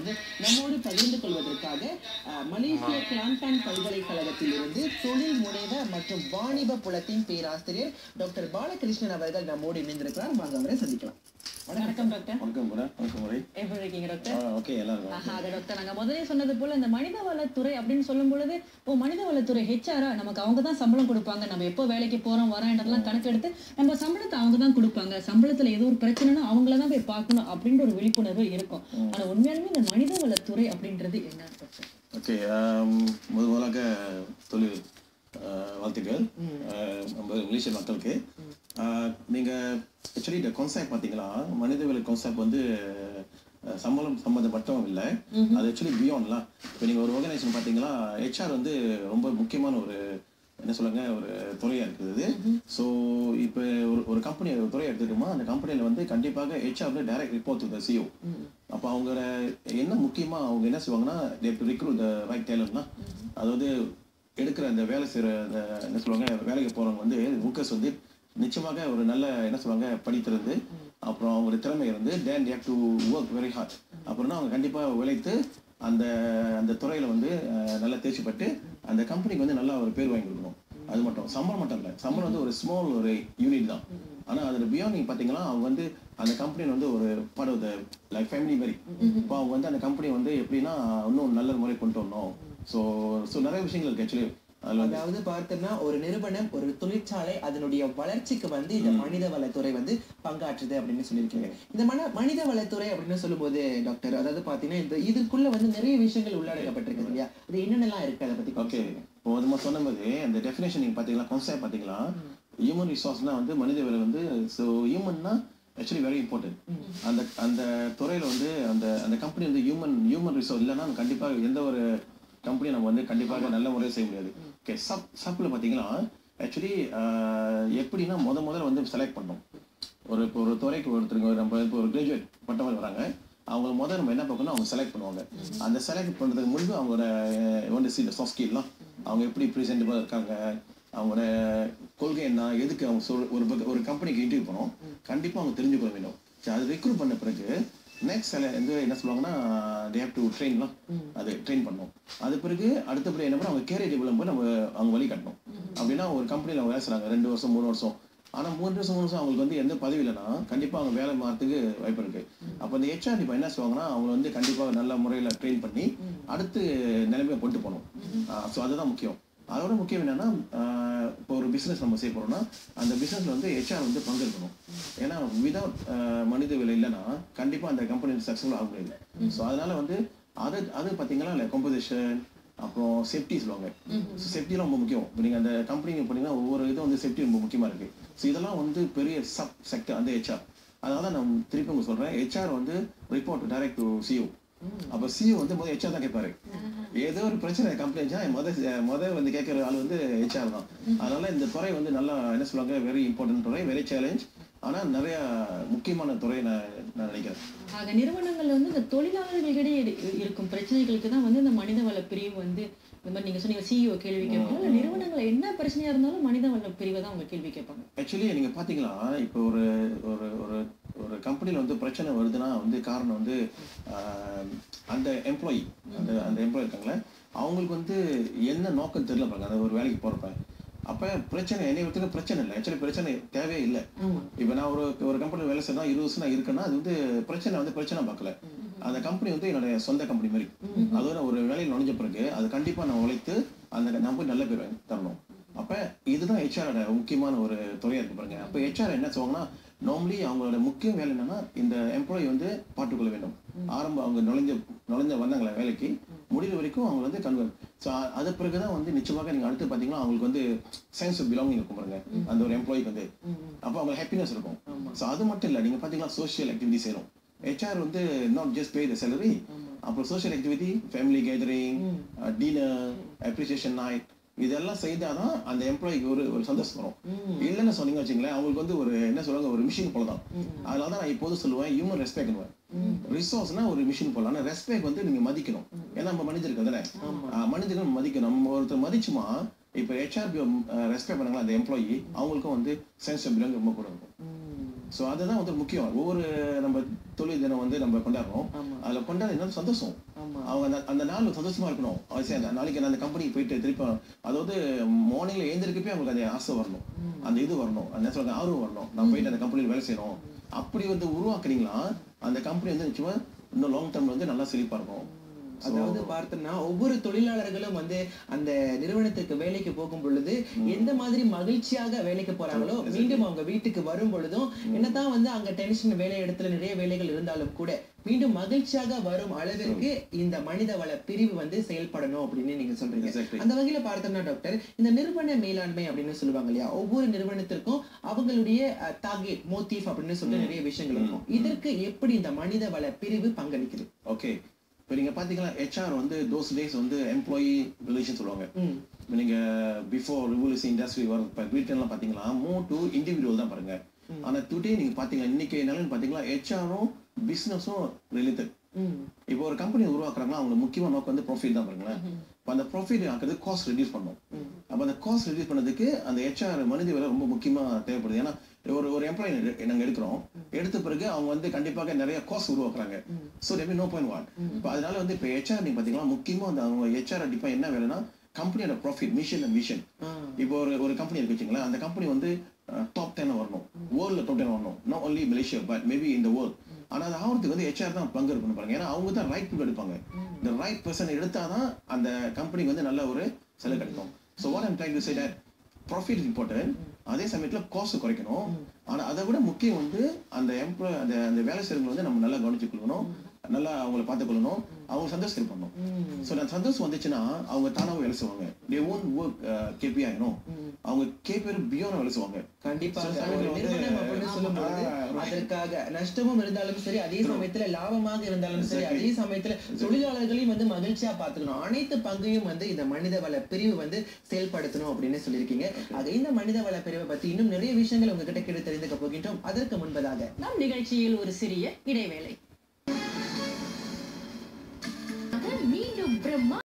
வந்து நம்மோடு பகிர்ந்து கொள்வதற்காக அஹ், மலேசிய கிளாந்தான் பல்கலைக்கழகத்தில் இருந்து தொழில் முனைவர் மற்றும் வாணிப புலத்தின் பேராசிரியர் டாக்டர் பாலகிருஷ்ணன் அவர்கள் நம்மோடு இணைந்திருக்கிறார் வாங்க அவரை சந்திக்கலாம் வணக்கம் டாக்டர் வணக்கம் கூட வணக்கம் முறை எப்படி இருக்கீங்க டாக்டர் ஓகே எல்லாரும் ஆஹா அது டாக்டர் நாங்க முதலே சொன்னது போல இந்த மனித வளத்துறை அப்படின்னு சொல்லும் பொழுது ஓ மனித வளத்துறை ஹெச்ஆரா நமக்கு அவங்க தான் சம்பளம் கொடுப்பாங்க நம்ம எப்போ வேலைக்கு போறோம் வரோன்றதெல்லாம் கணக்கெடுத்து நம்ம சம்பளத்தை அவங்க தான் கொடுப்பாங்க சம்பளத்துல ஏதோ ஒரு பிரச்சனைனா அவங்கள தான் போய் பார்க்கணும் அப்படின்ற ஒரு விழிப்புணர்வு இருக்கும் ஆனா உண்மையாலுமே இந்த மனித வளத்துறை அப்படின்றது என்ன டாக்டர் ஓகே முதல் முதலாக தொழில் ஆஹ், வாழ்த்துக்கள் ஆஹ், நம்ம மலேசிய மக்களுக்கு ஆஹ், நீங்க ஆக்சுவலி இந்த கான்செப்ட் பார்த்தீங்களா மனிதவியல் கான்செப்ட் வந்து ஆஹ், சம்பளம் சம்மந்தம் மட்டும் இல்லை அது ஆக்சுவலி பியாண்ட்லாம் இப்போ நீங்கள் ஒரு ஆர்கனைசேஷன் பார்த்தீங்களா ஹெச்ஆர் வந்து ரொம்ப முக்கியமான ஒரு என்ன சொல்லுங்க ஒரு துறையா இருக்குது ஸோ இப்போ ஒரு ஒரு கம்பெனி ஒரு துறையை எடுத்துக்கிட்டோமா அந்த கம்பெனியில் வந்து கண்டிப்பாக ஹெச்ஆர் வந்து direct report to the CEO அப்போ அவங்களோட என்ன முக்கியமா அவங்க என்ன செய்வாங்கன்னா ரிக்ரூட் த ரைட் டேலண்ட்னா அதாவது எடுக்கிற அந்த வேலை செய்கிற அந்த என்ன சொல்லுவாங்க வேலைக்கு போகிறவங்க வந்து ஒர்க்கர்ஸ் வந்து நிச்சயமாக ஒரு நல்ல என்ன சொல்லுவாங்க படித்திருந்து அப்புறம் அவங்களோட திறமை இருந்து then have to work very hard அப்புறம்னா அவங்க கண்டிப்பாக உழைத்து அந்த அந்த துறையில் வந்து அஹ், நல்லா தேர்ச்சி பட்டு அந்த கம்பெனிக்கு வந்து நல்லா ஒரு பேர் வாங்கி கொடுக்கணும் அது மட்டும் சம்பளம் மட்டும் இல்லை சம்பளம் வந்து ஒரு ஸ்மால் ஒரு யூனிட் தான் ஆனால் அதில் பியாண்ட் நீங்கள் பார்த்தீங்கன்னா அவங்க வந்து அந்த கம்பெனியில் வந்து ஒரு part of the like family மாதிரி இப்போ அவங்க வந்து அந்த கம்பெனி வந்து எப்படின்னா இன்னும் நல்ல முறை கொண்டு வரணும் ஸோ ஸோ நிறைய விஷயங்கள் இருக்கு ஆக்சுவலி அதில் வந்து அதாவது பார்த்தோம்னா ஒரு நிறுவனம் ஒரு தொழிற்சாலை அதனுடைய வளர்ச்சிக்கு வந்து இந்த மனித வளத்துறை வந்து பங்காற்றுது அப்படின்னு சொல்லியிருக்கீங்க இந்த மன மனித வளத்துறை அப்படின்னு சொல்லும்போது டாக்டர் அதாவது பாத்தீங்கன்னா இந்த இதுக்குள்ள வந்து நிறைய விஷயங்கள் உள்ளடக்கப்பட்டிருக்கு இல்லையா அது என்னென்னலாம் இருக்கு அதை பத்தி ஓகே இப்போ நம்ம சொன்ன மாதிரி அந்த டெஃபினேஷன் நீங்கள் பார்த்தீங்களா கான்செப்ட் பார்த்தீங்களா ஹியூமன் ரிசோர்ஸ்னா வந்து மனித வேலை வந்து ஸோ ஹியூமன்னா ஆக்சுவலி வெரி இம்பார்ட்டன்ட் அந்த அந்த துறையில் வந்து அந்த அந்த கம்பெனி வந்து ஹியூமன் ஹியூமன் ரிசோர்ஸ் இல்லைன்னா கண்டிப்பாக எந்த ஒரு கம்பெனி நம்ம வந்து கண்டிப்பாக நல்ல முறையில் செய்ய முடியாது ஓகே சப் சப்பில் பார்த்தீங்கன்னா ஆக்சுவலி எப்படின்னா முத முதல்ல வந்து செலக்ட் பண்ணோம் ஒரு இப்போ ஒரு துறைக்கு ஒருத்தருங்க நம்ம இப்போ ஒரு கிராஜுவேட் பட்டவர் வராங்க அவங்க முதல்ல நம்ம என்ன பார்க்கணும் அவங்க செலக்ட் பண்ணுவாங்க அந்த செலக்ட் பண்ணுறதுக்கு முன்பு அவங்களோட ஒன்று சி சாஃப்ட் ஸ்கில்லாம் அவங்க எப்படி ப்ரெசென்டபிளாக இருக்காங்க அவங்களோட கொள்கை என்ன எதுக்கு அவங்க சொல் ஒரு பக்க- ஒரு கம்பெனிக்கு இன்டர்வியூ பண்ணோம் கண்டிப்பாக அவங்க தெரிஞ்சுக்கொள்ள வேண்டும் சரி அது ரெக்ரூட் பண்ண பிறகு நெக்ஸ்ட் சில வந்து என்ன சொல்லுவாங்கன்னா தே ஹேவ் டு ட்ரெயின்லாம் அது ட்ரெயின் பண்ணணும் அது பிறகு அடுத்தபடி என்ன பண்ண அவங்க கேரியர் டெவலப் நம்ம அவங்க வழி கட்டணும் அப்படின்னா ஒரு கம்பெனியில் அவங்க வேலை செய்றாங்க ரெண்டு வருஷம் மூணு வருஷம் ஆனால் மூணு வருஷம் மூணு வருஷம் அவங்களுக்கு வந்து எந்த பதவி இல்லைன்னா கண்டிப்பாக அவங்க வேலை மாறத்துக்கு வாய்ப்பு இருக்கு அப்போ இந்த ஹெச்ஆர் இப்போ என்ன செய்வாங்கன்னா அவங்க வந்து கண்டிப்பாக நல்ல முறையில் ட்ரெயின் பண்ணி அடுத்து நிலைமையை கொண்டு போகணும் ஸோ அதுதான் முக்கியம் அதோட முக்கியம் என்னன்னா ஆஹ் இப்போ ஒரு பிஸ்னஸ் நம்ம செய்ய போறோம்னா அந்த பிஸ்னஸ்ல வந்து ஹெச்ஆர் வந்து பங்கெடுக்கணும் ஏன்னா விதவுட் மனித விலை இல்லைன்னா கண்டிப்பா அந்த கம்பெனி சக்ஸஸ்ஃபுல் ஆக முடியாது ஸோ அதனால வந்து அது அது பார்த்தீங்கன்னா இல்லை கம்போசிஷன் அப்புறம் சேஃப்டி சொல்லுவாங்க சேஃப்டிலாம் ரொம்ப முக்கியம் இப்போ நீங்கள் அந்த கம்பெனிங்க போனீங்கன்னா ஒவ்வொரு இதுவும் வந்து சேஃப்டி ரொம்ப முக்கியமாக இருக்குது ஸோ இதெல்லாம் வந்து பெரிய சப் செக்டர் அந்த ஹெச்ஆர் அதனால நான் திருப்பி உங்களுக்கு சொல்கிறேன் ஹெச்ஆர் வந்து ரிப்போர்ட் டைரக்ட் டு சிஓ அப்போ சிஓ வந்து முதல் ஹெச்ஆர் தான் கேட்பாரு ஏதோ ஒரு பிரச்சனை கம்ப்ளைண்ட் முத முத வந்து கேட்குற ஆள் வந்து ஹெச்ஆர் தான் அதனால இந்த துறை வந்து நல்லா என்ன சொல்லுவாங்க வெரி இம்பார்ட்டன்ட் துறை வெரி சேலஞ்ச் ஆனால் நிறைய முக்கியமான துறை நான் நான் நினைக்கிறேன் ஆக நிறுவனங்கள்ல வந்து இந்த தொழிலாளர்களிடையே இரு- இருக்கும் பிரச்சனைகளுக்கு தான் வந்து இந்த மனித வள பிரிவு வந்து இந்த மாதிரி நீங்க சொன்னீங்க சிஇஓ கேள்வி கேட்பாங்க இல்ல நிறுவனங்கள் என்ன பிரச்சனையா இருந்தாலும் மனித வள பிரிவை தான் அவங்க கேள்வி கேட்பாங்க ஆக்சுவலி நீங்கள் பார்த்தீங்களா இப்போ ஒரு ஒரு ஒரு ஒரு கம்பெனியில் வந்து பிரச்சனை வருதுன்னா வந்து காரணம் வந்து ஆஹ், அந்த எம்ப்ளாயி அந்த அந்த எம்ப்ளாயி இருக்காங்களே அவங்களுக்கு வந்து என்ன நோக்கம் தெரியல பாருங்க அந்த ஒரு வேலைக்கு போகிறப்ப அப்போ பிரச்சனை என்னை ஒருத்தருக்கு பிரச்சனை இல்லை ஆக்சுவலி பிரச்சனை தேவையே இல்லை இப்போ நான் ஒரு ஒரு கம்பெனி வேலை செய்யணும் இருபது வருஷம் நான் இருக்கேன்னா அது வந்து பிரச்சனை வந்து பிரச்சனை பார்க்கல அந்த கம்பெனி வந்து என்னோட சொந்த கம்பெனி மாதிரி அதோட ஒரு வேலையில் நுழைஞ்ச பிறகு அது கண்டிப்பாக நான் உழைத்து அந்த நான் போய் நல்ல பேர் வாங்கி தரணும் அப்போ இதுதான் ஹெச்ஆரோட முக்கியமான ஒரு துறையாக இருக்கு பாருங்க அப்போ ஹெச்ஆர் என்ன சொல்லுவாங்கன்னா நார்மலி அவங்களோட முக்கிய வேலை என்னன்னா இந்த எம்ப்ளாயி வந்து பார்த்துக்கொள்ள வேண்டும் ஆரம்ப அவங்க நுழைஞ்ச நுழைஞ்ச வந்தாங்களே வேலைக்கு முடிகிற வரைக்கும் அவங்க வந்து கன்வெர்ட் ஸோ அது பிறகு தான் வந்து நிச்சயமாக நீங்கள் அடுத்து பார்த்தீங்கன்னா அவங்களுக்கு வந்து சென்ஸ் ஆஃப் பிலாங்கிங் இருக்கும் பாருங்க அந்த ஒரு எம்ப்ளாய்க்கு வந்து அப்போ அவங்களுக்கு ஹாப்பினஸ் இருக்கும் ஸோ அது மட்டும் இல்லை நீங்கள் பார்த்தீங்கன்னா சோஷியல் ஆக்டிவிட்டி செய்யணும் ஹெச்ஆர் வந்து not just pay the salary அப்புறம் social activity family gathering dinner appreciation night இதெல்லாம் செய்தாதான் அந்த எம்ப்ளாய்க்கு ஒரு ஒரு சந்தோஷம் வரும் இல்லைன்னு சொன்னீங்க வச்சுங்களேன் அவங்களுக்கு வந்து ஒரு என்ன சொல்லுவாங்க ஒரு மிஷின் போல தான் அதனால தான் நான் இப்போது சொல்லுவேன் ஹியூமன் ரெஸ்பெக்ட்னுவேன் ரிசோர்ஸ்னா ஒரு மிஷின் போல ஆனால் ரெஸ்பெக்ட் வந்து நீங்க மதிக்கணும் ஏன்னா நம்ம மனிதருக்கு தானே மனிதர்கள் நம்ம மதிக்கணும் நம்ம ஒருத்தர் மதிச்சுமா இப்போ ஹெச்ஆர்பி ரெஸ்பெக்ட் பண்ணாங்களா அந்த எம்ப்ளாயி அவங்களுக்கும் வந்து சென்ஸ் ஆஃப் பிலாங் ரொம்ப கூட இருக்கும் ஸோ அதுதான் வந்து முக்கியம் ஒவ்வொரு நம்ம தொழில் தினம் வந்து நம்ம கொண்டாடுறோம் ஆமா அதுல கொண்டாட என்ன சந்தோஷம் ஆமா அவங்க அந்த அந்த நாள் சந்தோஷமா இருக்கணும் அவசியம் அந்த நாளைக்கு நான் அந்த கம்பெனிக்கு போயிட்டு திருப்பி அதாவது மார்னிங்ல எழுந்திருக்கப்பே அவங்களுக்கு அந்த ஆசை வரணும் அந்த இது வரணும் அந்த சொல்லுங்க ஆர்வம் வரணும் நான் போயிட்டு அந்த கம்பெனியில் வேலை செய்யணும் அப்படி வந்து உருவாக்குறீங்களா அந்த கம்பெனி வந்து நிச்சயமா இன்னும் லாங் டர்ம்ல வந்து நல்லா செழிப்பா இருக்கும் அதாவது பார்த்தோம்னா ஒவ்வொரு தொழிலாளர்களும் வந்து அந்த நிறுவனத்துக்கு வேலைக்கு போகும் பொழுது எந்த மாதிரி மகிழ்ச்சியாக வேலைக்கு போறாங்களோ மீண்டும் அவங்க வீட்டுக்கு வரும் பொழுதும் என்னதான் வந்து அங்க டென்ஷன் வேலை இடத்துல நிறைய வேலைகள் இருந்தாலும் கூட மீண்டும் மகிழ்ச்சியாக வரும் அளவிற்கு இந்த மனித வள பிரிவு வந்து செயல்படணும் அப்படின்னு நீங்க சொல்றீங்க Exactly. அந்த வகையில பார்த்தோம்னா டாக்டர் இந்த நிறுவன மேலாண்மை அப்படின்னு சொல்லுவாங்க இல்லையா ஒவ்வொரு நிறுவனத்திற்கும் அவங்களுடைய டார்கெட் மோட்டிவ் அப்படின்னு சொல்லிட்டு நிறைய விஷயங்கள் இருக்கும் இதற்கு எப்படி இந்த மனித வள பிரிவு பங்களிக்குது ஓகே இப்போ நீங்க பாத்தீங்கன்னா ஹெச்ஆர் வந்து தோஸ் டேஸ் வந்து எம்ப்ளாயி ரிலேஷன் சொல்லுவாங்க ம் இப்ப நீங்க பிஃபோர் ரிவல்யூஷன் இண்டஸ்ட்ரி வர இப்போ வீட்டெல்லாம் பாத்தீங்களா மோ டு இண்டிவிஜுவல் தான் பாருங்க ஆனா டுடே நீங்க பாத்தீங்கன்னா இன்னைக்கு நிலைன்னு பாத்தீங்களா ஹெச்ஆரும் பிசினஸும் ரிலேட்டட் ம் இப்போ ஒரு கம்பெனி உருவாக்குறாங்கன்னா அவங்க முக்கியமா நோக்கம் வந்து ப்ராஃபிட் தான் பாருங்களேன் இப்போ அந்த ப்ராஃபிட் ஆக்குறது காஸ்ட் ரெடியூஸ் பண்ணும் அப்போ அந்த காஸ்ட் ரெடியூஸ் பண்ணதுக்கு அந்த ஹெச்ஆர் மனித வேலை ரொம்ப முக்கியமா தேவைப்படுது ஏன்னா ஒரு ஒரு எம்ப்ளாயி நாங்க எடுக்கிறோம் எடுத்த பிறகு அவங்க வந்து கண்டிப்பாக நிறைய காஸ்ட் உருவாக்குறாங்க ஸோ டெபி நோ பாயிண்ட் வாட் இப்போ அதனால வந்து இப்போ ஹெச்ஆர் நீங்க பாத்தீங்கன்னா முக்கியமா அந்த அவங்க ஹெச்ஆர் டிப்பா என்ன வேலைன்னா கம்பெனியோட ப்ராஃபிட் மிஷன் அண்ட் விஷன் ஆ இப்போ ஒரு ஒரு கம்பெனி இருக்கு வச்சுங்களேன் அந்த கம்பெனி வந்து டாப் டென் வரணும் வேர்ல்ட்ல டாப் டென் வரணும் not only Malaysia but maybe இந்த வேர்ல்ட் ஆனா அது ஆகிறதுக்கு வந்து ஹெச்ஆர் தான் பங்கு இருக்கணும் பாருங்க ஏன்னா அவங்க தான் ரைட் பீப்புள் எடுப்பாங்க இந்த ரைட் பர்சன் எடுத்தாதான் அந்த கம்பெனிக்கு வந்து நல்ல ஒரு செலவு கிடைக்கும் so what I'm trying to say that profit important அதே சமயத்துல காஸ்ட் குறைக்கணும் ஆனா அதை விட முக்கியம் வந்து அந்த எம்ப்ளாய் அந்த அந்த வேலை செய்யறவங்க வந்து நம்ம நல்லா கவனிச்சு கொள்ளணும் நல்லா அவங்கள பார்த்துக்கொள்ளணும் அவங்க சந்தோஷம் பண்ணணும் ம் ஸோ அந்த சந்தோஷம் வந்துச்சுன்னா அவங்க தானாக வேலை செய்வாங்க தே ஓன் ஒர்க் கேபி ஆகணும் அவங்க கேபிஆர் பியோன வேலை செய்வாங்க கண்டிப்பாக So, ஒரு வந்து- நிறுவனம் அப்படின்னு சொல்லும்போது ஆ, right. அதற்காக நஷ்டமும் இருந்தாலும் சரி அதே சமயத்துல லாபமாக இருந்தாலும் சரி அதே சமயத்துல தொழிலாளர்களையும் வந்து மகிழ்ச்சியா பார்த்துக்கணும் அனைத்து பங்கையும் வந்து இந்த மனித வள பிரிவு வந்து செயல்படுத்தணும் அப்படின்னு சொல்லியிருக்கீங்க ஆக இந்த மனித வள பிரிவை பத்தி இன்னும் நிறைய விஷயங்கள் உங்ககிட்ட கேட்டு தெரிந்துக்க போகின்றோம் அதற்கு முன்பதாக நம் நிகழ்ச்சியில் ஒரு சிறிய இடைவேளை மீண்டும் பிரம்மா